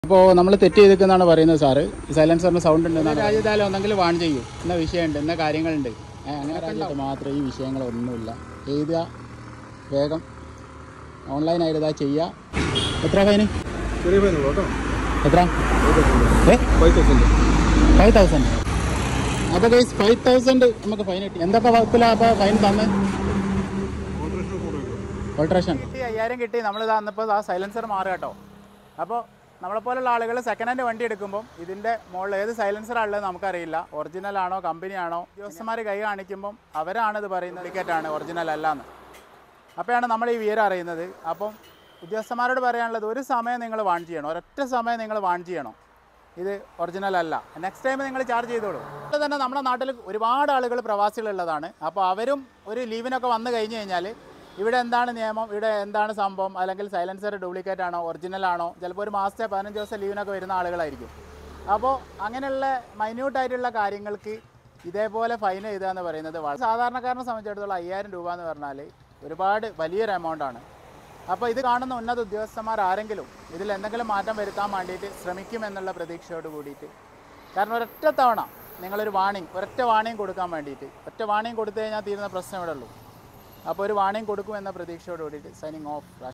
അപ്പോൾ നമ്മൾ തെറ്റ് ചെയ്തേക്കെന്നാണ് പറയുന്നത് സാറ് സൈലൻസറിന് സൗണ്ട് ഉണ്ട് രാജ്യത്താലും ഒന്നെങ്കിൽ വാൺ ചെയ്യും ഇന്ന വിഷയമുണ്ട് ഇന്ന കാര്യങ്ങളുണ്ട് ഏ, അങ്ങനെ രാജ്യത്ത് മാത്രം ഈ വിഷയങ്ങളൊന്നുമില്ല എഴുതുക വേഗം ഓൺലൈനായിട്ട് ഇതാ ചെയ്യുക എത്ര ഫൈന് ചെറിയ ഫൈനുള്ളൂ കേട്ടോ എത്ര ഏ ഫൈവ് തൗസൻഡ് ഫൈവ് തൗസൻഡ് അപ്പോൾ ഗൈസ് ഫൈവ് തൗസൻഡ് നമുക്ക് ഫൈൻ കിട്ടി എന്തൊക്കെ വകുപ്പിലാണ് അപ്പോൾ ഫൈൻ തന്നെ ഓൾട്രേഷൻ അയ്യായിരം കിട്ടി നമ്മൾ തന്നപ്പോൾ ആ സൈലൻസർ മാറുക കേട്ടോ അപ്പോൾ നമ്മളെപ്പോലുള്ള ആളുകൾ സെക്കൻഡ് ഹാൻഡ് വണ്ടി എടുക്കുമ്പോൾ ഇതിൻ്റെ മുകളിൽ ഏത് സൈലൻസറാണ് ഉള്ളത് നമുക്കറിയില്ല ഒറിജിനൽ ആണോ കമ്പനി ആണോ ഉദ്യോഗസ്ഥന്മാർ കൈ കാണിക്കുമ്പം അവരാണ് ഇത് പറയുന്നത് ടിക്കറ്റ് ആണ് ഒറിജിനൽ അല്ലാന്ന് അപ്പോഴാണ് നമ്മൾ ഈ വിവരം അറിയുന്നത് അപ്പം ഉദ്യോഗസ്ഥന്മാരോട് പറയാനുള്ളത് ഒരു സമയം നിങ്ങൾ വാൺ ചെയ്യണം ഒരൊറ്റ സമയം നിങ്ങൾ വാൺ ചെയ്യണം ഇത് ഒറിജിനൽ അല്ല നെക്സ്റ്റ് ടൈം നിങ്ങൾ ചാർജ് ചെയ്തോളൂ അതുപോലെ തന്നെ നമ്മുടെ നാട്ടിൽ ഒരുപാട് ആളുകൾ പ്രവാസികളുള്ളതാണ് അപ്പോൾ അവരും ഒരു ലീവിനൊക്കെ വന്നു കഴിഞ്ഞ് കഴിഞ്ഞാൽ ഇവിടെ എന്താണ് നിയമം ഇവിടെ എന്താണ് സംഭവം അല്ലെങ്കിൽ സൈലൻസർ ഡ്യൂപ്ലിക്കേറ്റ് ആണോ ഒറിജിനൽ ആണോ ചിലപ്പോൾ ഒരു മാസത്തെ പതിനഞ്ച് ദിവസം ലീവിനൊക്കെ വരുന്ന ആളുകളായിരിക്കും അപ്പോൾ അങ്ങനെയുള്ള മൈന്യൂട്ടായിട്ടുള്ള കാര്യങ്ങൾക്ക് ഇതേപോലെ ഫൈൻ എഴുതുക എന്ന് പറയുന്നത് വളരെ സാധാരണക്കാരനെ സംബന്ധിച്ചിടത്തോളം അയ്യായിരം രൂപ എന്ന് പറഞ്ഞാൽ ഒരുപാട് വലിയൊരു എമൗണ്ട് ആണ് അപ്പോൾ ഇത് കാണുന്ന ഉന്നത ഉദ്യോഗസ്ഥന്മാർ ആരെങ്കിലും ഇതിൽ എന്തെങ്കിലും മാറ്റം വരുത്താൻ വേണ്ടിയിട്ട് ശ്രമിക്കുമെന്നുള്ള പ്രതീക്ഷയോട് കൂടിയിട്ട് കാരണം ഒരൊറ്റ തവണ നിങ്ങളൊരു വാണിംഗ് ഒരൊറ്റ വാണിംഗ് കൊടുക്കാൻ വേണ്ടിയിട്ട് ഒറ്റ വാണിംഗ് കൊടുത്തു കഴിഞ്ഞാൽ തീരുന്ന പ്രശ്നം ഇവിടെ ഉള്ളൂ അപ്പോൾ ഒരു വാണിംഗ് കൊടുക്കുമെന്ന പ്രതീക്ഷയോട് കൂടിയിട്ട് സൈനിങ് ഓഫ്